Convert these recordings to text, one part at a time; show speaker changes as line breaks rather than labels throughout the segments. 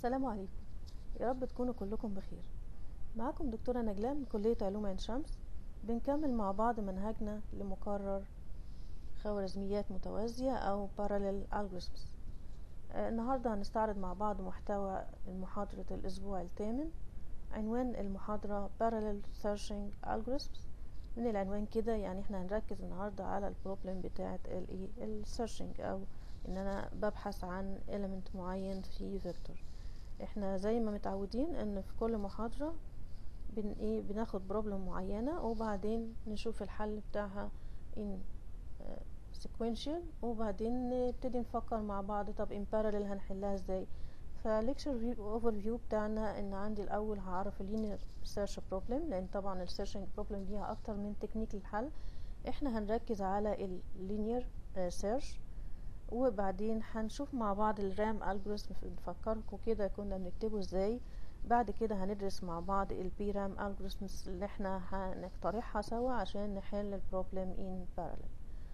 السلام عليكم يا رب تكونوا كلكم بخير معاكم دكتورة نجلاء من كلية علوم عين شمس بنكمل مع بعض منهجنا لمقرر خوارزميات متوازية أو parallel algorithms آه، النهاردة هنستعرض مع بعض محتوى محاضرة الأسبوع الثامن عنوان المحاضرة parallel searching algorithms من العنوان كده يعني احنا هنركز النهاردة على البروبلم بتاعة الايه السيرشنج او ان انا ببحث عن element معين في فيكتور احنا زي ما متعودين ان في كل محاضرة بن ايه بناخد بروبلم معينة وبعدين نشوف الحل بتاعها in sequential وبعدين نبتدي نفكر مع بعض طب in parallel هنحلها ازاي فليكشر اوفر فيو بتاعنا ان عندي الاول هعرف اللينير سيرش بروبلم لان طبعا السيرشنج بروبلم ليها اكتر من تكنيك للحل احنا هنركز على اللينير سيرش وبعدين هنشوف مع بعض الرام الجوريثم نفكركم كده كنا بنكتبه ازاي بعد كده هندرس مع بعض البي رام الجوريثمز اللي احنا هنقترحها سوا عشان نحل البروبلم ان بارallel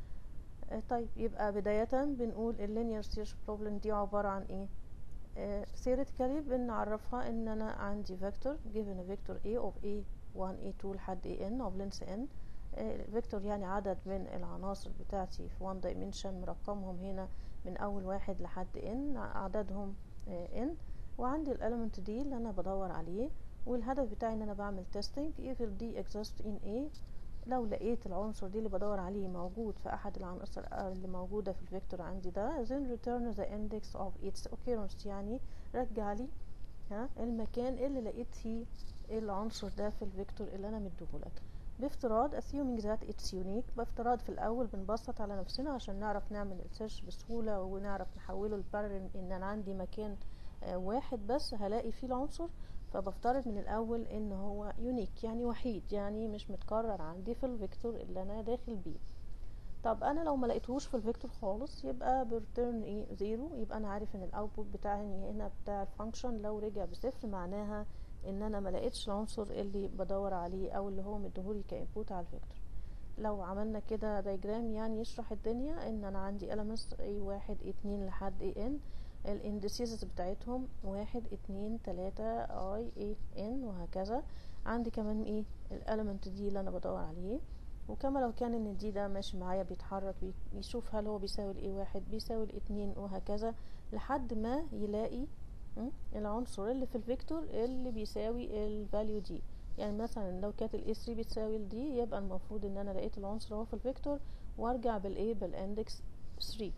طيب يبقى بداية بنقول اللينير سيرش بروبلم دي عبارة عن ايه theoretically بنعرفها ان انا عندي فيكتور given a vector a of a1 a2 لحد an of length n فيكتور يعني عدد من العناصر بتاعتي في 1 dimension مرقمهم هنا من اول واحد لحد n عددهم n وعندي الاليمنت دي اللي انا بدور عليه والهدف بتاعي ان انا بعمل testing if دي exist in a لو لقيت العنصر دي اللي بدور عليه موجود في احد العناصر اللي موجودة في الفيكتور عندي ده then return the index of its occurrence يعني رجع لي ها المكان اللي لقيت فيه العنصر ده في الفيكتور اللي انا مديهولك بافتراض assuming that it's unique بافتراض في الاول بنبسط على نفسنا عشان نعرف نعمل السيرش بسهولة ونعرف نحوله لبارل ان انا عندي مكان آه واحد بس هلاقي فيه العنصر فبفترض من الاول ان هو يونيك يعني وحيد يعني مش متكرر عندي في الفيكتور اللي انا داخل بيه طب انا لو ما لقيتهوش في الفيكتور خالص يبقى برترن ايه زيرو يبقى انا عارف ان الاوتبوت بتاعي هنا بتاع الفانكشن لو رجع بصفر معناها ان انا ما لقيتش العنصر اللي بدور عليه او اللي هو مديهولي كانبوت على الفيكتور لو عملنا كده دايجرام يعني يشرح الدنيا ان انا عندي elements a واحد اتنين لحد a n الاندسيزز بتاعتهم واحد اتنين تلاتة اي اي ان وهكذا عندي كمان ايه الاليمنت دي اللي انا بدور عليه وكما لو كان ان دي ده ماشي معايا بيتحرك بيشوف هل هو بيساوي الاي واحد بيساوي الاتنين وهكذا لحد ما يلاقي العنصر اللي في الفيكتور اللي بيساوي الفاليو دي يعني مثلا لو كانت الاي 3 بتساوي الدي يبقى المفروض ان انا لقيت العنصر اهو في الفيكتور وارجع بالايه بالاندكس 3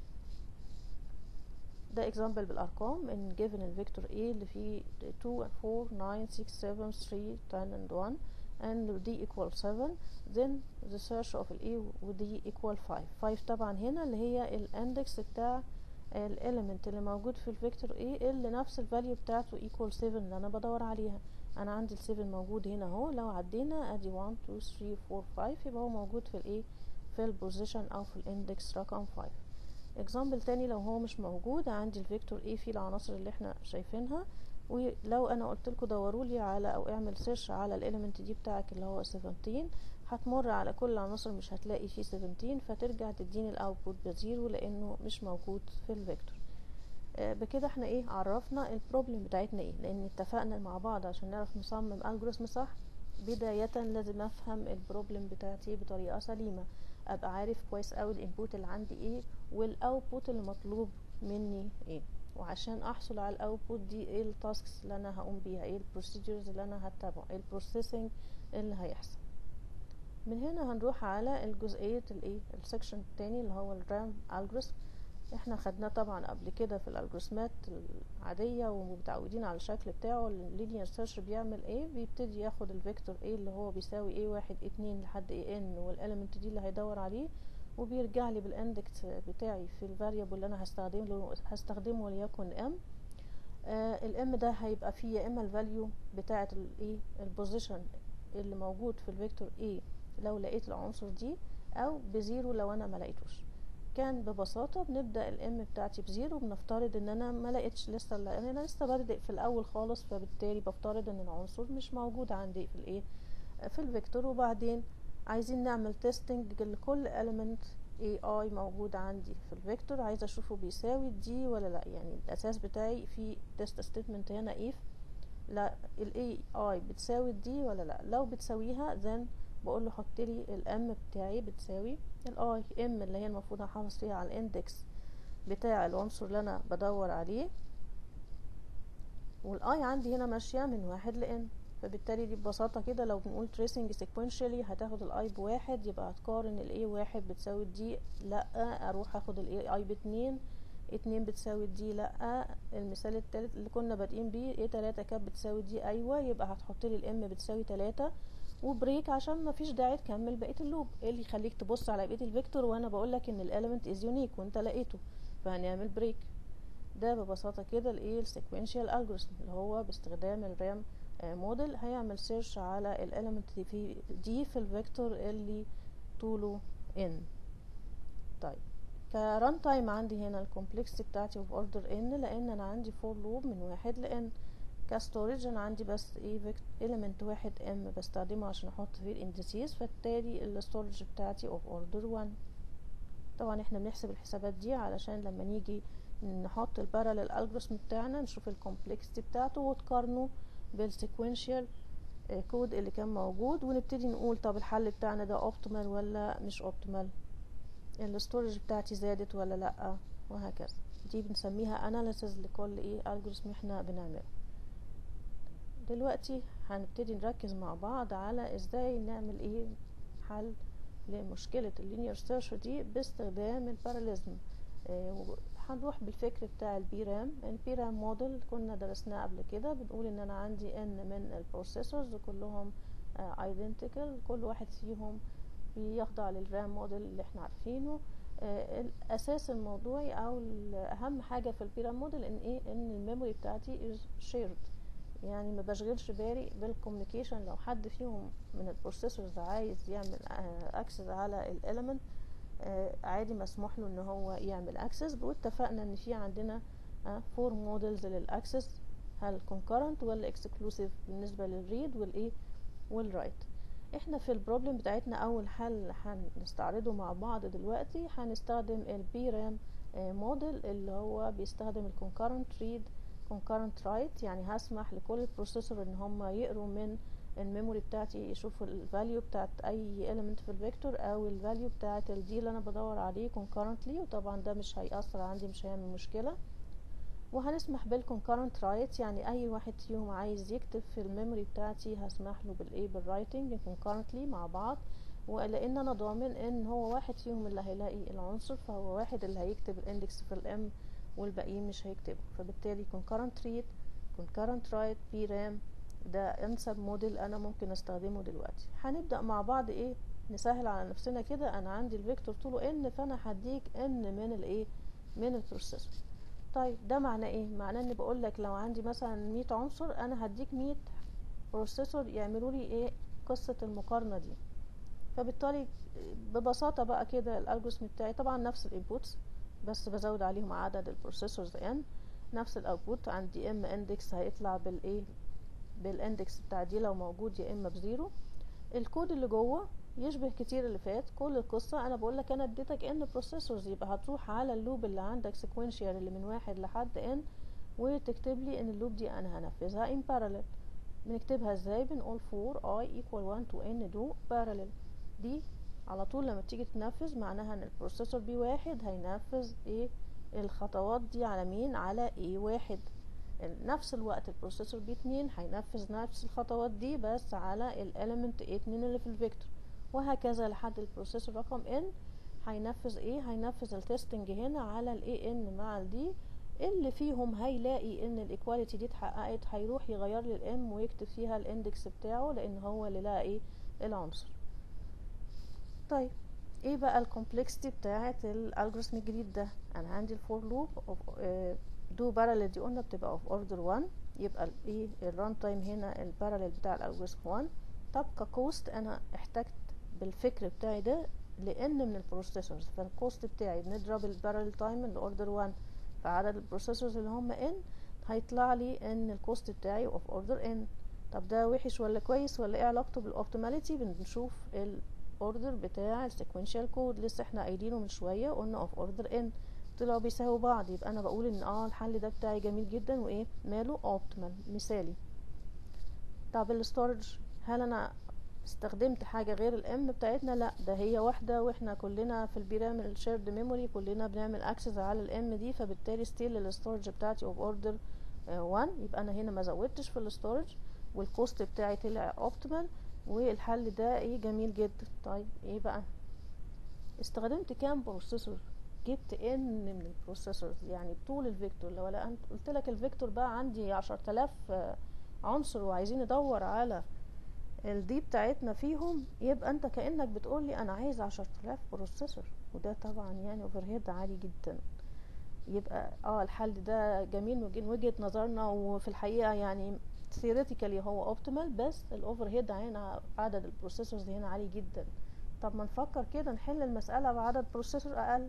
ده example بالارقام ان given الفيكتور A اللي فيه 2 4 9 6 7 3 10 and 1 and d equal 7 then the search of ال A و d equal 5 5 طبعا هنا اللي هي الاندكس بتاع الاليمنت اللي موجود في الفيكتور A اللي نفس الفاليو بتاعته equal 7 اللي انا بدور عليها انا عندي ال 7 موجود هنا اهو لو عدينا ادي 1 2 3 4 5 يبقى هو موجود في الايه في البوزيشن او في الاندكس رقم 5 اكزامبل تاني لو هو مش موجود عندي الفيكتور A فيه العناصر اللي احنا شايفينها ولو انا قلت لكم دوروا لي على او اعمل سيرش على الاليمنت دي بتاعك اللي هو 17 هتمر على كل العناصر مش هتلاقي فيه 17 فترجع تديني الاوتبوت بزيرو لانه مش موجود في الفيكتور آه بكده احنا ايه عرفنا البروبلم بتاعتنا ايه لان اتفقنا مع بعض عشان نعرف نصمم الجوريثم صح بداية لازم افهم البروبلم بتاعتي بطريقة سليمة ابقى عارف كويس اوي الانبوت اللي عندي ايه والاوتبوت اللي مطلوب مني ايه وعشان احصل على الاوتبوت دي ايه التاسكس اللي انا هقوم بيها ايه البروسيجرز اللي انا هتبعه ايه البروسيسنج اللي هيحصل من هنا هنروح على الجزئية الايه السكشن التاني اللي هو الرام الجوريثم احنا خدناه طبعا قبل كده في الالجوريثمات العادية ومتعودين على الشكل بتاعه اللينير سيرش بيعمل ايه بيبتدي ياخد الفيكتور ايه اللي هو بيساوي ايه واحد اتنين لحد ايه ان والاليمنت دي اللي هيدور عليه وبيرجع لي بالاندكس بتاعي في الفاريبل اللي انا هستخدمه هستخدمه وليكن ام آه الام ده هيبقى فيه يا اما الفاليو بتاعه الايه البوزيشن اللي موجود في الفيكتور ايه لو لقيت العنصر دي او بزيرو لو انا ما لقيتوش كان ببساطه بنبدا الام بتاعتي بزيرو بنفترض ان انا ما لقيتش لسه لان انا لسه بادئ في الاول خالص فبالتالي بفترض ان العنصر مش موجود عندي في الايه في الفيكتور وبعدين عايزين نعمل تيستنج لكل element اي اي موجود عندي في الفيكتور عايزه اشوفه بيساوي دي ولا لا يعني الاساس بتاعي في تيست ستيتمنت هنا if لا الاي اي بتساوي دي ولا لا لو بتساويها then بقول له حط لي الام بتاعي بتساوي الاي ام اللي هي المفروض احافظ فيها على الاندكس بتاع العنصر اللي انا بدور عليه والاي عندي هنا ماشيه من واحد لان فبالتالي دي ببساطه كده لو بنقول tracing sequentially هتاخد الاي بواحد يبقى هتقارن الاي واحد بتساوي الدي لا اروح اخد الاي اي باتنين اتنين بتساوي الدي لا المثال التالت اللي كنا بادئين بيه ايه تلاتة كانت بتساوي دي ايوه يبقى هتحط لي الام بتساوي تلاتة وبريك عشان ما فيش داعي تكمل بقيه اللوب ايه اللي يخليك تبص على بقيه الفيكتور وانا بقول لك ان الاليمنت از يونيك وانت لقيته فهنعمل بريك ده ببساطه كده الايه السيكوينشال الجوريثم اللي هو باستخدام الرام موديل هيعمل سيرش على الاليمنت دي في دي في الفيكتور اللي طوله ان طيب كران تايم عندي هنا الكومبلكسيتي بتاعتي اوف اوردر ان لان انا عندي فور لوب من واحد لان كستورج انا عندي بس ايه element واحد ام بستخدمه عشان احط فيه الاندسيز فبالتالي الستورج بتاعتي اوف اوردر 1 طبعا احنا بنحسب الحسابات دي علشان لما نيجي نحط البارالل الجوريثم بتاعنا نشوف الكومبلكسيتي بتاعته وتقارنه بالسيكوينشال كود اللي كان موجود ونبتدي نقول طب الحل بتاعنا ده اوبتيمال ولا مش اوبتيمال الستورج بتاعتي زادت ولا لا وهكذا دي بنسميها اناليسز لكل ايه الجوريثم احنا بنعمله دلوقتي هنبتدي نركز مع بعض على ازاي نعمل ايه حل لمشكلة اللينير سيرش دي باستخدام الباراليزم اه هنروح بالفكر بتاع البي رام البي رام موديل كنا درسناه قبل كده بنقول ان انا عندي ان من البروسيسورز كلهم ايدنتيكال كل واحد فيهم بيخضع للرام موديل اللي احنا عارفينه اه الاساس الموضوعي او اهم حاجه في البي رام موديل ان ايه ان الميموري بتاعتي is shared يعني ما بشغلش بالي بالكوميونيكيشن لو حد فيهم من البروسيسورز عايز يعمل اكسس على الاليمنت عادي مسموح له ان هو يعمل اكسس واتفقنا ان في عندنا فور موديلز للاكسس هل concurrent ولا exclusive بالنسبه للريد والايه والرايت احنا في البروبلم بتاعتنا اول حل هنستعرضه مع بعض دلوقتي هنستخدم البي رام موديل اللي هو بيستخدم الكونكرنت ريد concurrent write يعني هسمح لكل البروسيسور ان هم يقروا من الميموري بتاعتي يشوفوا الفاليو بتاعت اي element في الفيكتور او الفاليو بتاعت الدي اللي انا بدور عليه concurrently وطبعا ده مش هيأثر عندي مش هيعمل مشكلة وهنسمح بالconcurrent write يعني اي واحد فيهم عايز يكتب في الميموري بتاعتي هسمح له بالايه بالرايتنج concurrently مع بعض ولان انا ضامن ان هو واحد فيهم اللي هيلاقي العنصر فهو واحد اللي هيكتب الاندكس في الام والباقيين مش هيكتبوا فبالتالي concurrent read concurrent write PRAM ده انسب موديل انا ممكن استخدمه دلوقتي هنبدأ مع بعض ايه نسهل على نفسنا كده انا عندي الفيكتور طوله ان فانا هديك ان من الايه من البروسيسور طيب ده معناه ايه معناه اني بقول لك لو عندي مثلا 100 عنصر انا هديك 100 بروسيسور يعملوا لي ايه قصة المقارنة دي فبالتالي ببساطة بقى كده الالجوريثم بتاعي طبعا نفس الانبوتس بس بزود عليهم عدد البروسيسورز ان نفس الاوتبوت عندي ام اندكس هيطلع بالايه بالاندكس بتاع دي لو موجود يا اما بزيرو الكود اللي جوه يشبه كتير اللي فات كل القصة انا بقول لك انا اديتك ان بروسيسورز يبقى هتروح على اللوب اللي عندك سيكوينشال اللي من واحد لحد ان وتكتب لي ان اللوب دي انا هنفذها in parallel بنكتبها ازاي بنقول for i equal 1 to n do parallel دي على طول لما تيجي تنفذ معناها ان البروسيسور بي واحد هينفذ ايه الخطوات دي على مين على ايه واحد نفس الوقت البروسيسور بي اتنين هينفذ نفس الخطوات دي بس على الاليمنت ايه اتنين اللي في الفيكتور وهكذا لحد البروسيسور رقم ان هينفذ ايه هينفذ التستنج هنا على الاي ان مع الدي اللي فيهم هيلاقي ان الايكواليتي دي اتحققت هيروح يغير لي الام ويكتب فيها الاندكس بتاعه لان هو اللي لقى ايه العنصر طيب ايه بقى الكومبلكسيتي بتاعه الالجوريثم الجديد ده انا عندي الفور لوب دو باراليل دي قلنا بتبقى اوف اوردر 1 يبقى الايه الران تايم هنا الباراليل بتاع الالجوريثم 1 طب ككوست انا احتجت بالفكر بتاعي ده لان من البروسيسورز فالكوست بتاعي بنضرب الباراليل تايم الاوردر 1 في عدد البروسيسورز اللي هم ان هيطلع لي ان الكوست بتاعي اوف اوردر ان طب ده وحش ولا كويس ولا ايه علاقته بالاوبتيماليتي بنشوف اوردر بتاع السيكونشال كود لسه احنا قايلينه من شويه قلنا اوف اوردر ان طلعوا بيساووا بعض يبقى انا بقول ان اه الحل ده بتاعي جميل جدا وايه ماله اوبتيمال مثالي طب الستورج هل انا استخدمت حاجة غير الام بتاعتنا لا ده هي واحدة واحنا كلنا في البيرام الشيرد ميموري كلنا بنعمل اكسس على الام دي فبالتالي ستيل الستورج بتاعتي اوف اوردر 1 يبقى انا هنا ما زودتش في الستورج والكوست بتاعي طلع اوبتيمال والحل ده ايه جميل جدا طيب ايه بقى استخدمت كام بروسيسور جبت ان من البروسيسورز يعني طول الفيكتور لو انا قلت لك الفيكتور بقى عندي عشر تلاف عنصر وعايزين ندور على الدي بتاعتنا فيهم يبقى انت كانك بتقول لي انا عايز عشر تلاف بروسيسور وده طبعا يعني اوفر هيد عالي جدا يبقى اه الحل ده جميل من وجهه نظرنا وفي الحقيقه يعني ثيوريتيكالي هو اوبتيمال بس الاوفر هيد هنا عدد البروسيسورز هنا عالي جدا طب ما نفكر كده نحل المساله بعدد بروسيسور اقل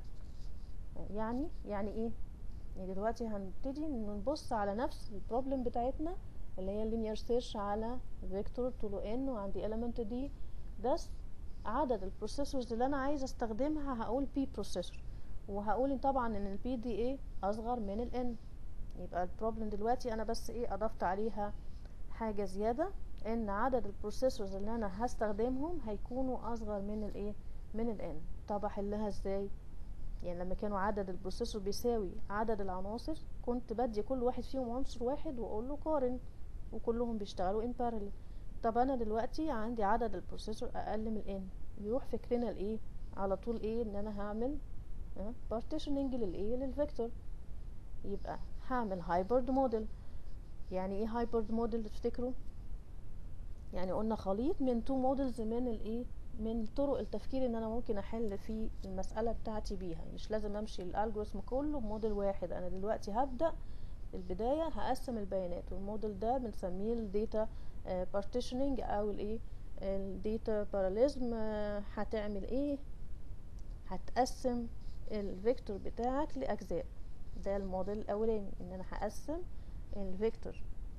يعني يعني ايه يعني دلوقتي هنبتدي نبص على نفس البروبلم بتاعتنا اللي هي اللينير سيرش على فيكتور طوله ان وعندي element دي بس عدد البروسيسورز اللي انا عايزه استخدمها هقول بي بروسيسور وهقول طبعا ان البي دي ايه اصغر من الان يبقى البروبلم دلوقتي انا بس ايه اضفت عليها حاجه زياده ان عدد البروسيسورز اللي انا هستخدمهم هيكونوا اصغر من الايه من الان طب احلها ازاي يعني لما كانوا عدد البروسيسور بيساوي عدد العناصر كنت بدي كل واحد فيهم عنصر واحد واقول له قارن وكلهم بيشتغلوا ان بارallel طب انا دلوقتي عندي عدد البروسيسور اقل من الان يروح فكرنا لايه على طول ايه ان انا هعمل بارتيشننج للايه للفيكتور يبقى هعمل هايبرد موديل يعني ايه هايبرد موديل تفتكروا يعني قلنا خليط من تو موديلز من الايه من طرق التفكير ان انا ممكن احل في المساله بتاعتي بيها مش لازم امشي الالجوريثم كله بموديل واحد انا دلوقتي هبدا البدايه هقسم البيانات والموديل ده بنسميه الداتا بارتيشننج او الايه الداتا باراليزم هتعمل ايه هتقسم الفيكتور بتاعك لاجزاء ده الموديل الاولاني ان انا هقسم الفيكتور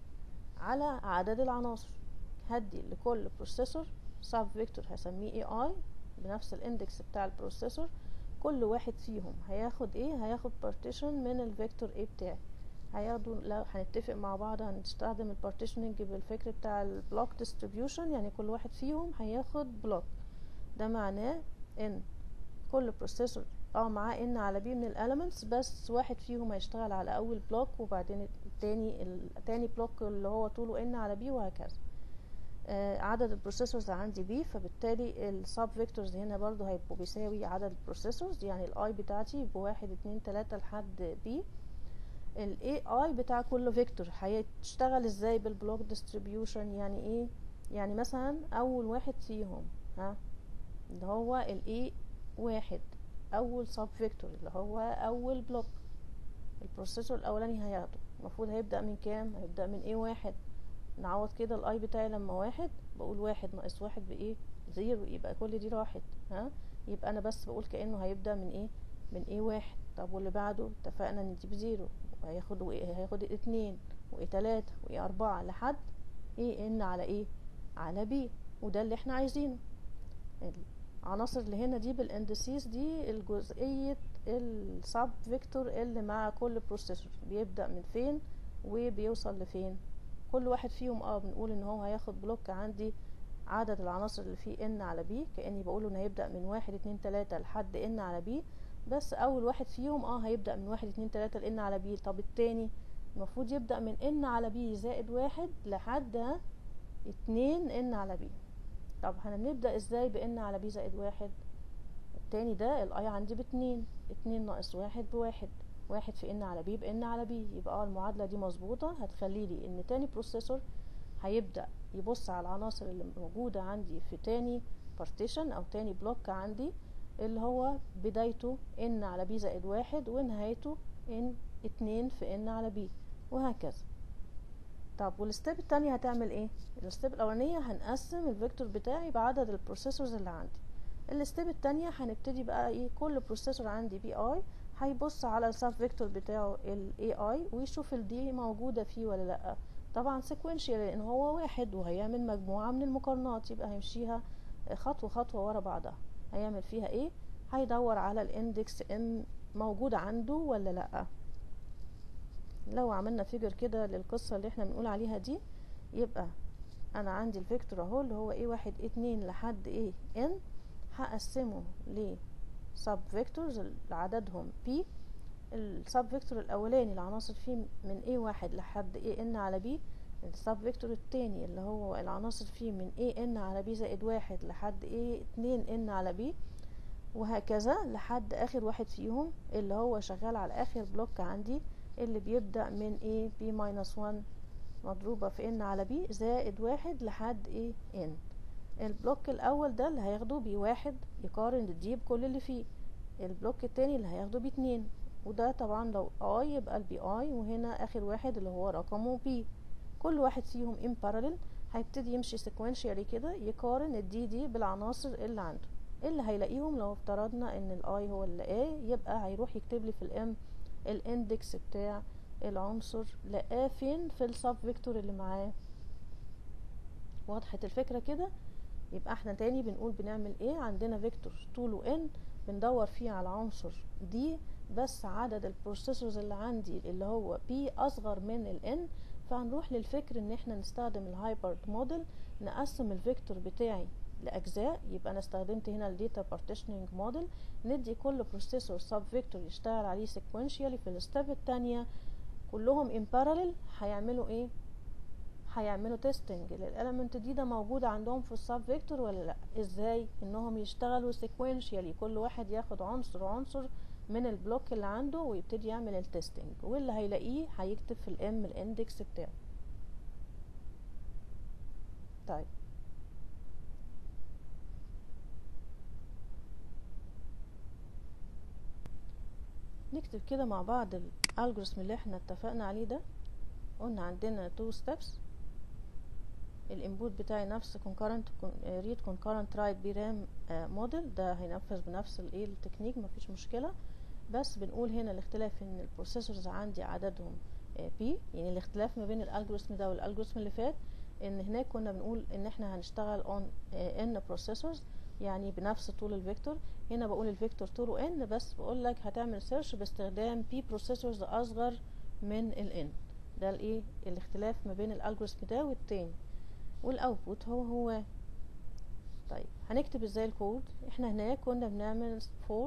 على عدد العناصر هدي لكل بروسيسور سب فيكتور هسميه اي اي بنفس الاندكس بتاع البروسيسور كل واحد فيهم هياخد ايه هياخد بارتيشن من الفيكتور ايه بتاعي هياخدوا لو هنتفق مع بعض هنستخدم البارتيشننج بالفكر بتاع البلوك ديستريبيوشن يعني كل واحد فيهم هياخد بلوك ده معناه ان كل بروسيسور اه معاه ان على بي من الاليمنتس بس واحد فيهم هيشتغل على اول بلوك وبعدين التاني التاني بلوك اللي هو طوله ان على بي وهكذا آه عدد البروسيسورز عندي بي فبالتالي السب فيكتورز هنا برضو هيبقوا بيساوي عدد البروسيسورز يعني الاي بتاعتي يبقى واحد اتنين تلاتة لحد بي الاي اي بتاع كل فيكتور هيشتغل ازاي بالبلوك ديستريبيوشن يعني ايه يعني مثلا اول واحد فيهم ها اللي هو الاي واحد اول سب فيكتور اللي هو اول بلوك البروسيسور الاولاني هياخده المفروض هيبدا من كام هيبدا من ايه واحد نعوض كده الاي بتاعي لما واحد بقول واحد ناقص واحد بايه زيرو يبقى كل دي راحت ها يبقى انا بس بقول كانه هيبدا من ايه من ايه واحد طب واللي بعده اتفقنا ان دي بزيرو وهياخد وايه هياخد اتنين وايه تلاتة وايه اربعة لحد ايه ان على ايه على بي وده اللي احنا عايزينه العناصر اللي هنا دي بالاندسيس دي الجزئية السب فيكتور اللي مع كل بروسيسور بيبدأ من فين وبيوصل لفين كل واحد فيهم اه بنقول ان هو هياخد بلوك عندي عدد العناصر اللي فيه ان على بي كاني بقوله انه هيبدا من واحد اتنين تلاتة لحد ان على بي بس اول واحد فيهم اه هيبدا من واحد اتنين تلاتة لان على بي طب التاني المفروض يبدا من ان على بي زائد واحد لحد اتنين ان على بي طب هنبدا ازاي بان على بي زائد واحد التاني ده الاي عندي باتنين اتنين ناقص واحد بواحد واحد في ان على بي بان على بي يبقى اه المعادلة دي مظبوطة هتخلي لي ان تاني بروسيسور هيبدأ يبص على العناصر اللي موجودة عندي في تاني بارتيشن او تاني بلوك عندي اللي هو بدايته ان على بي زائد واحد ونهايته ان اتنين في ان على بي وهكذا طب والستيب التانية هتعمل ايه الستيب الاولانية هنقسم الفيكتور بتاعي بعدد البروسيسورز اللي عندي الستيب التانية هنبتدي بقى ايه كل بروسيسور عندي بي اي هيبص على السب فيكتور بتاعه ال AI ويشوف ال دي موجودة فيه ولا لأ طبعا sequential لأن هو واحد وهيعمل مجموعة من المقارنات يبقى هيمشيها خطوة خطوة ورا بعضها هيعمل فيها ايه هيدور على الاندكس ان موجود عنده ولا لا لو عملنا فيجر كده للقصة اللي احنا بنقول عليها دي يبقى انا عندي الفيكتور اهو اللي هو ايه واحد ايه اتنين لحد ايه ان هقسمه ل سب فيكتورز عددهم بي السب فيكتور الاولاني العناصر فيه من ايه واحد لحد ايه ان على بي السب فيكتور التاني اللي هو العناصر فيه من ايه ان على بي زائد واحد لحد ايه اتنين ان على بي وهكذا لحد اخر واحد فيهم اللي هو شغال على اخر بلوك عندي اللي بيبدأ من ايه بي ماينس 1 مضروبة في ان على بي زائد واحد لحد ايه ان البلوك الاول ده اللي هياخده بي واحد يقارن دي بكل اللي فيه البلوك التاني اللي هياخده بي اتنين وده طبعا لو اي يبقى البي اي وهنا اخر واحد اللي هو رقمه بي كل واحد فيهم ان باراليل هيبتدي يمشي سيكونشيالي كده يقارن الدي دي بالعناصر اللي عنده اللي هيلاقيهم لو افترضنا ان الاي هو اللي لقاه يبقى هيروح يكتب لي في الام الاندكس بتاع العنصر لقاه فين في السب فيكتور اللي معاه وضحت الفكره كده يبقى احنا تاني بنقول بنعمل ايه عندنا فيكتور طوله ان بندور فيه على عنصر دي بس عدد البروسيسورز اللي عندي اللي هو بي اصغر من الان فهنروح للفكر ان احنا نستخدم الهايبرد موديل نقسم الفيكتور بتاعي لاجزاء يبقى انا استخدمت هنا الداتا بارتيشننج موديل ندي كل بروسيسور سب فيكتور يشتغل عليه سيكونشيالي في الستيب التانية كلهم ان باراليل هيعملوا ايه هيعملوا تيستنج للاليمنت دي ده موجود عندهم في السب فيكتور ولا لا ازاي انهم يشتغلوا سيكونشيالي كل واحد ياخد عنصر عنصر من البلوك اللي عنده ويبتدي يعمل التستنج واللي هيلاقيه هيكتب في الام الاندكس بتاعه طيب نكتب كده مع بعض الالجوريثم اللي احنا اتفقنا عليه ده قلنا عندنا تو ستيبس الانبوت بتاعي نفس concurrent read concurrent write برام موديل ده هينفذ بنفس الايه التكنيك مفيش مشكله بس بنقول هنا الاختلاف ان البروسيسورز عندي عددهم بي يعني الاختلاف ما بين الالجوريثم ده والالجوريثم اللي فات ان هناك كنا بنقول ان احنا هنشتغل اون ان بروسيسورز يعني بنفس طول الفيكتور هنا بقول الفيكتور طوله ان بس بقول لك هتعمل سيرش باستخدام بي بروسيسورز اصغر من الان ده الايه الاختلاف ما بين الالجوريثم ده والتاني والاوتبوت هو هو طيب هنكتب ازاي الكود احنا هناك كنا بنعمل فور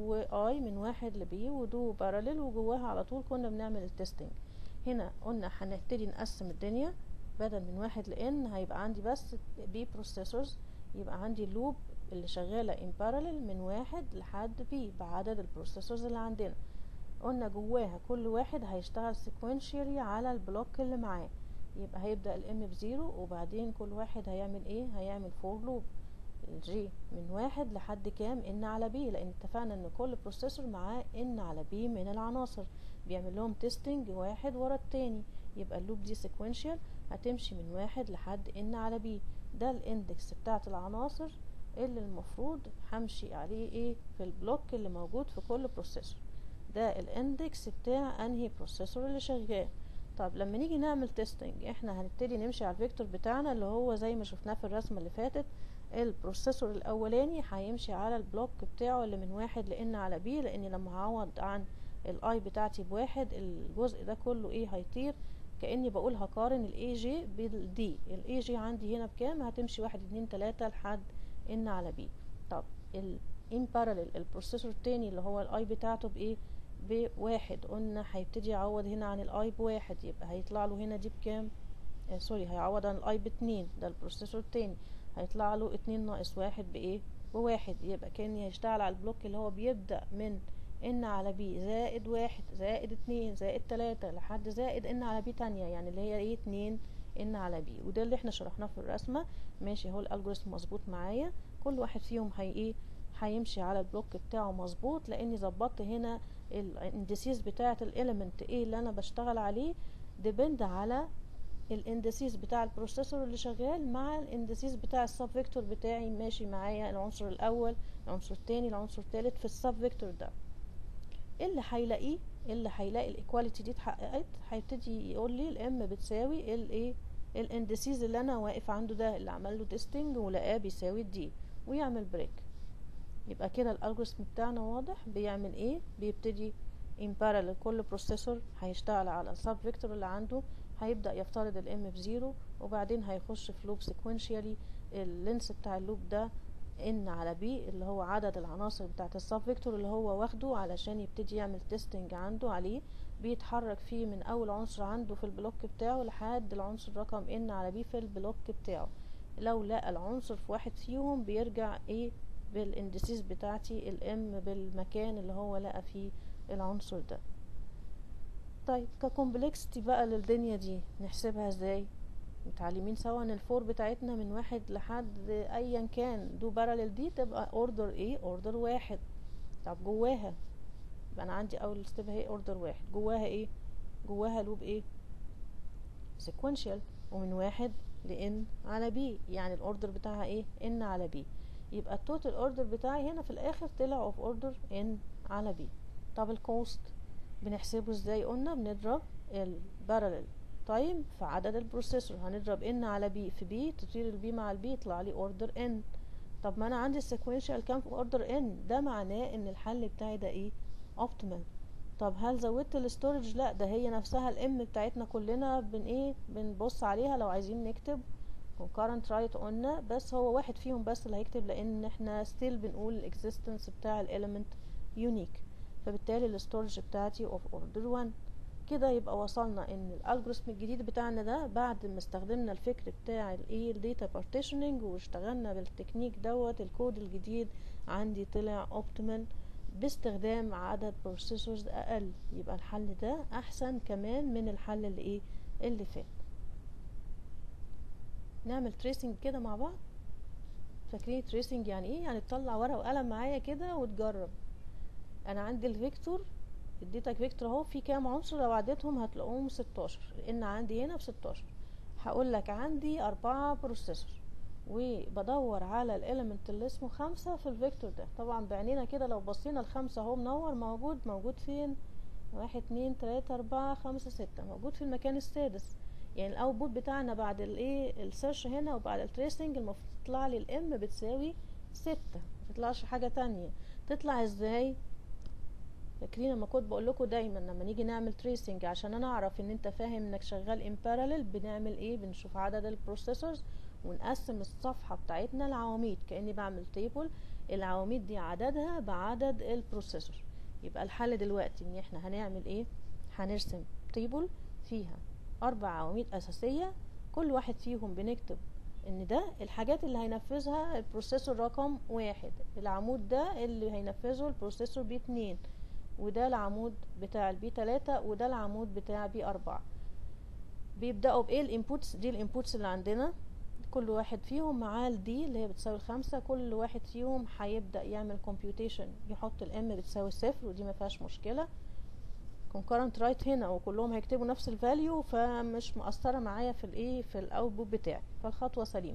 واي من واحد لبي ودو باراليل وجواها على طول كنا بنعمل التستنج هنا قلنا هنبتدي نقسم الدنيا بدل من واحد لان هيبقى عندي بس بي بروسيسورز يبقى عندي اللوب اللي شغالة in parallel من واحد لحد بي بعدد البروسيسورز اللي عندنا قلنا جواها كل واحد هيشتغل sequentially على البلوك اللي معاه يبقى هيبدأ الام بزيرو وبعدين كل واحد هيعمل ايه هيعمل فور لوب الجي من واحد لحد كام ان على بي لان اتفقنا ان كل بروسيسور معاه ان على بي من العناصر بيعمل لهم تيستنج واحد ورا التاني يبقى اللوب دي sequential هتمشي من واحد لحد ان على بي ده الاندكس بتاعت العناصر اللي المفروض همشي عليه ايه في البلوك اللي موجود في كل بروسيسور ده الاندكس بتاع انهي بروسيسور اللي شغال طب لما نيجي نعمل تيستنج احنا هنبتدي نمشي على الفيكتور بتاعنا اللي هو زي ما شفناه في الرسمه اللي فاتت البروسيسور الاولاني هيمشي على البلوك بتاعه اللي من واحد لان على بي لان لما هعوض عن الاي بتاعتي بواحد الجزء ده كله ايه هيطير كاني بقول هقارن الاي جي بالدي الاي جي عندي هنا بكام هتمشي واحد اتنين تلاته لحد ان على بي طب الان باراليل البروسيسور التاني اللي هو الاي بتاعته بايه بواحد قلنا هيبتدي يعوض هنا عن الاي بواحد يبقى هيطلع له هنا دي بكام آه سوري هيعوض عن الاي باتنين ده البروسيسور التاني هيطلع له اتنين ناقص واحد بايه بواحد يبقى كان هيشتغل على البلوك اللي هو بيبدأ من ان على بي زائد واحد زائد اتنين زائد تلاتة لحد زائد ان على بي تانية يعني اللي هي ايه اتنين ان على بي وده اللي احنا شرحناه في الرسمة ماشي اهو الالجوريثم مظبوط معايا كل واحد فيهم هي ايه هيمشي على البلوك بتاعه مظبوط لاني ظبطت هنا الاندسيس بتاعه الاليمنت ايه اللي انا بشتغل عليه ديبند على الاندسيس بتاع البروسيسور اللي شغال مع الاندسيس بتاع السب فيكتور بتاعي ماشي معايا العنصر الاول العنصر التاني العنصر التالت في السب فيكتور ده اللي هيلاقيه اللي هيلاقي الايكواليتي دي اتحققت هيبتدي يقول لي الام بتساوي الايه الاندسيز اللي انا واقف عنده ده اللي عمل له تيستنج ولقاه بيساوي الدي ويعمل بريك يبقى كده الالجوريثم بتاعنا واضح بيعمل ايه بيبتدي in parallel كل بروسيسور هيشتغل على السب فيكتور اللي عنده هيبدا يفترض الام بزيرو وبعدين هيخش في لوب سيكونشيالي اللينس بتاع اللوب ده ان على بي اللي هو عدد العناصر بتاعت السب فيكتور اللي هو واخده علشان يبتدي يعمل تيستنج عنده عليه بيتحرك فيه من اول عنصر عنده في البلوك بتاعه لحد العنصر رقم ان على بي في البلوك بتاعه لو لقى العنصر في واحد فيهم بيرجع ايه بالاندسيس بتاعتي الام بالمكان اللي هو لقى فيه العنصر ده طيب ككومبلكسيتي بقى للدنيا دي نحسبها ازاي متعلمين سوا ان الفور بتاعتنا من واحد لحد ايا كان دو باراليل دي تبقى اوردر ايه اوردر واحد طب جواها يبقى انا عندي اول ستيب اهي اوردر واحد جواها ايه جواها لوب ايه سيكونشال ومن واحد لان على بي يعني الاوردر بتاعها ايه ان على بي يبقى التوتال اوردر بتاعي هنا في الاخر طلع اوف اوردر ان على بي طب الكوست بنحسبه ازاي قلنا بنضرب الباراليل تايم في عدد البروسيسور هنضرب ان على بي في بي تطير البي مع البي يطلع لي اوردر ان طب ما انا عندي السيكوينشال كام في اوردر ان ده معناه ان الحل بتاعي ده ايه اوبتيمال طب هل زودت الاستورج لا ده هي نفسها الام بتاعتنا كلنا بن ايه بنبص عليها لو عايزين نكتب concurrent write قلنا بس هو واحد فيهم بس اللي هيكتب لان احنا still بنقول الاكزيستنس بتاع الاليمنت يونيك فبالتالي الاستورج بتاعتي اوف اوردر 1 كده يبقى وصلنا ان الالجوريثم الجديد بتاعنا ده بعد ما استخدمنا الفكر بتاع الايه الداتا بارتيشننج واشتغلنا بالتكنيك دوت الكود الجديد عندي طلع اوبتيمال باستخدام عدد بروسيسورز اقل يبقى الحل ده احسن كمان من الحل اللي ايه اللي فات نعمل تريسنج كده مع بعض فاكرين تريسنج يعني ايه يعني تطلع ورقه وقلم معايا كده وتجرب انا عندي الفيكتور اديتك فيكتور اهو في كام عنصر لو عديتهم هتلاقوهم 16 لان عندي هنا ب 16 هقول لك عندي أربعة بروسيسور وبدور على الاليمنت اللي اسمه خمسة في الفيكتور ده طبعا بعينينا كده لو بصينا الخمسة اهو منور موجود موجود فين واحد اتنين تلاتة اربعة خمسة ستة موجود في المكان السادس يعني الاوتبوت بتاعنا بعد الايه السيرش هنا وبعد التريسنج المفروض تطلع لي الام بتساوي ستة متطلعش حاجة تانية تطلع ازاي فاكرين لما كنت بقول لكم دايما لما نيجي نعمل تريسنج عشان انا اعرف ان انت فاهم انك شغال ان باراليل بنعمل ايه بنشوف عدد البروسيسورز ونقسم الصفحه بتاعتنا لعواميد كاني بعمل تيبل العواميد دي عددها بعدد البروسيسور يبقى الحل دلوقتي ان احنا هنعمل ايه هنرسم تيبل فيها اربع عواميد اساسيه كل واحد فيهم بنكتب ان ده الحاجات اللي هينفذها البروسيسور رقم واحد العمود ده اللي هينفذه البروسيسور بي اتنين وده العمود بتاع البي تلاتة وده العمود بتاع بي أربعة بيبدأوا بإيه الانبوتس دي الانبوتس اللي عندنا كل واحد فيهم معاه الدي اللي هي بتساوي الخمسة كل واحد فيهم هيبدأ يعمل كومبيوتيشن يحط الام بتساوي صفر ودي ما فيهاش مشكلة concurrent write هنا وكلهم هيكتبوا نفس الفاليو فمش مؤثرة معايا في الايه في الاوتبوت بتاعي فالخطوة سليمة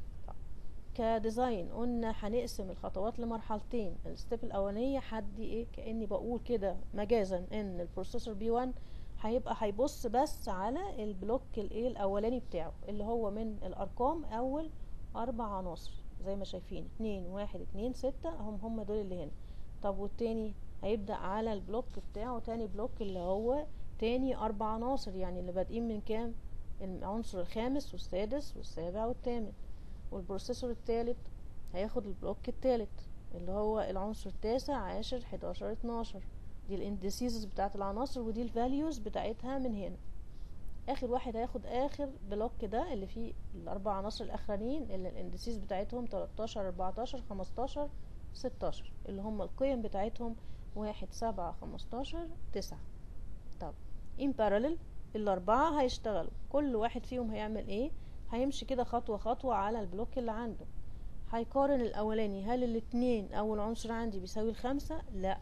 كديزاين قلنا هنقسم الخطوات لمرحلتين الستيب الاولانيه حد ايه كاني بقول كده مجازا ان البروسيسور بي 1 هيبقى هيبص بس على البلوك الايه الاولاني بتاعه اللي هو من الارقام اول اربع عناصر زي ما شايفين اتنين واحد اتنين ستة هم هم دول اللي هنا طب والتاني هيبدأ على البلوك بتاعه تاني بلوك اللي هو تاني اربع عناصر يعني اللي بادئين من كام العنصر الخامس والسادس والسابع والثامن والبروسيسور الثالث هياخد البلوك الثالث اللي هو العنصر التاسع عاشر حداشر اتناشر دي الاندسيزز بتاعت العناصر ودي الفاليوز بتاعتها من هنا اخر واحد هياخد اخر بلوك ده اللي فيه الاربع عناصر الاخرانيين اللي الاندسيز بتاعتهم 13 14 15 16 اللي هم القيم بتاعتهم واحد سبعة خمستاشر تسعة طب in parallel الاربعة هيشتغلوا كل واحد فيهم هيعمل ايه هيمشي كده خطوة خطوة على البلوك اللي عنده هيقارن الاولاني هل الاتنين اول عنصر عندي بيساوي الخمسة لا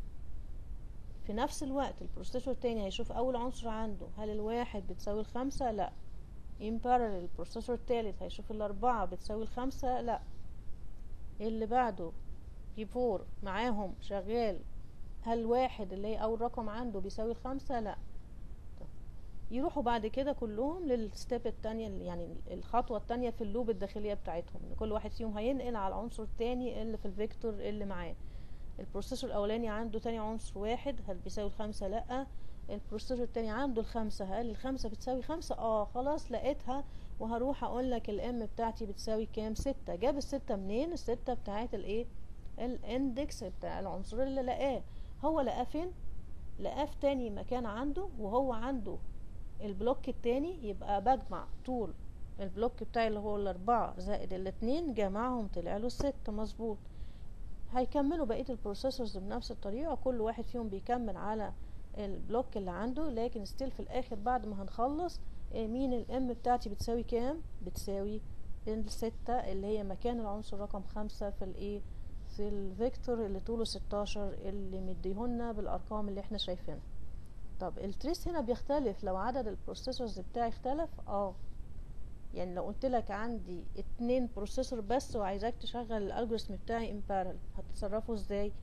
في نفس الوقت البروسيسور التاني هيشوف اول عنصر عنده هل الواحد بتساوي الخمسة لا in parallel البروسيسور التالت هيشوف الاربعة بتساوي الخمسة لا اللي بعده جي فور معاهم شغال هل واحد اللي هي اول رقم عنده بيساوي الخمسة لا يروحوا بعد كده كلهم للستيب التانية اللي- يعني الخطوة التانية في اللوب الداخلية بتاعتهم إن كل واحد فيهم هينقل على العنصر التاني اللي في الفيكتور اللي معاه البروسيسور الاولاني عنده تاني عنصر واحد هل بيساوي الخمسة لا البروسيسور التاني عنده الخمسة هل الخمسة بتساوي خمسة اه خلاص لقيتها وهروح اقول لك الام بتاعتي بتساوي كام ستة جاب الستة منين الستة بتاعت الايه الاندكس بتاع العنصر اللي لقاه هو لقاه فين لقاه في تاني مكان عنده وهو عنده البلوك التاني يبقى بجمع طول البلوك بتاعي اللي هو الاربعة زائد الاتنين جمعهم طلع له الستة مظبوط هيكملوا بقية البروسيسورز بنفس الطريقة كل واحد فيهم بيكمل على البلوك اللي عنده لكن ستيل في الاخر بعد ما هنخلص آه، مين الام بتاعتي بتساوي كام بتساوي الستة اللي هي مكان العنصر رقم خمسة في الايه في الفيكتور اللي طوله ستاشر اللي مديهولنا بالارقام اللي احنا شايفينها طب التريس هنا بيختلف لو عدد البروسيسورز بتاعي اختلف اه يعني لو قلت لك عندي اتنين بروسيسور بس وعايزاك تشغل الالجوريثم بتاعي ان بارل هتتصرفوا ازاي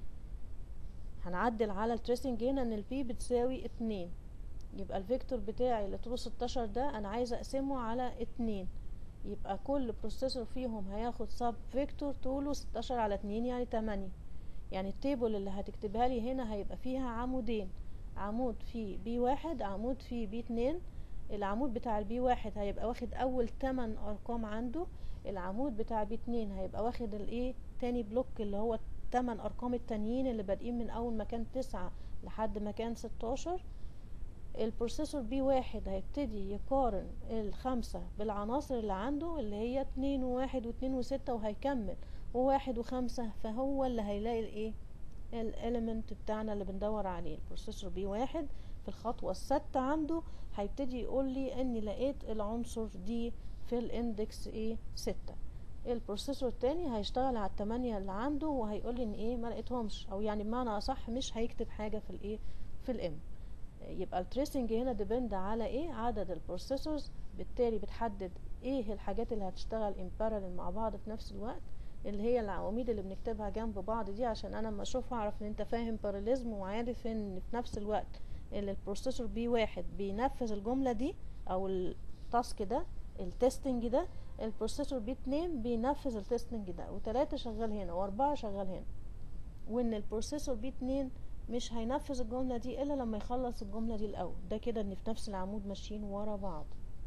هنعدل على التريسنج هنا ان البي بتساوي اتنين يبقى الفيكتور بتاعي اللي طوله 16 ده انا عايزه اقسمه على اتنين يبقى كل بروسيسور فيهم هياخد سب فيكتور طوله 16 على اتنين يعني 8 يعني التيبل اللي هتكتبها لي هنا هيبقى فيها عمودين عمود فيه بي واحد عمود فيه بي اتنين العمود بتاع البي واحد هيبقى واخد اول 8 ارقام عنده العمود بتاع بي اتنين هيبقى واخد الايه تاني بلوك اللي هو التمن ارقام التانيين اللي بادئين من اول مكان تسعة لحد مكان ستاشر البروسيسور بي واحد هيبتدي يقارن الخمسة بالعناصر اللي عنده اللي هي اتنين وواحد واتنين وستة وهيكمل وواحد وخمسة فهو اللي هيلاقي الايه الاليمنت بتاعنا اللي بندور عليه البروسيسور بي واحد في الخطوة السادسة عنده هيبتدي يقول لي اني لقيت العنصر دي في الاندكس ايه ستة البروسيسور التاني هيشتغل على التمانية اللي عنده وهيقول لي ان ايه ما لقيتهمش او يعني بمعنى اصح مش هيكتب حاجة في الايه في الام يبقى التريسنج هنا ديبند على ايه عدد البروسيسورز بالتالي بتحدد ايه الحاجات اللي هتشتغل ان بارallel مع بعض في نفس الوقت اللي هي العواميد اللي بنكتبها جنب بعض دي عشان انا لما اشوفها اعرف ان انت فاهم باراليزم وعارف ان في نفس الوقت اللي البروسيسور بي واحد بينفذ الجملة دي او التاسك ده التستنج ده البروسيسور بي اتنين بينفذ التستنج ده وتلاتة شغال هنا واربعة شغال هنا وان البروسيسور بي اتنين مش هينفذ الجملة دي الا لما يخلص الجملة دي الاول ده كده ان في نفس العمود ماشيين ورا بعض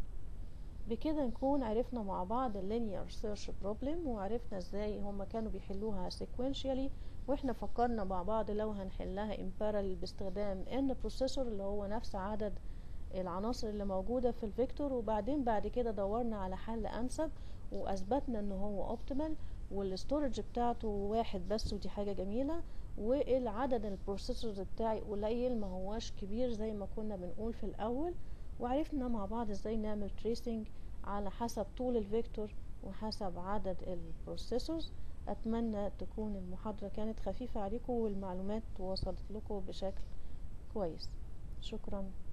بكده نكون عرفنا مع بعض اللينير سيرش بروبلم وعرفنا ازاي هما كانوا بيحلوها sequentially واحنا فكرنا مع بعض لو هنحلها in parallel باستخدام n بروسيسور اللي هو نفس عدد العناصر اللي موجودة في الفيكتور وبعدين بعد كده دورنا على حل انسب واثبتنا ان هو اوبتيمال والستورج بتاعته واحد بس ودي حاجة جميلة والعدد البروسيسورز بتاعي قليل ما هواش كبير زي ما كنا بنقول في الاول وعرفنا مع بعض ازاي نعمل تريسنج على حسب طول الفيكتور وحسب عدد البروسيسورز اتمنى تكون المحاضرة كانت خفيفة عليكم والمعلومات وصلت لكم بشكل كويس شكرا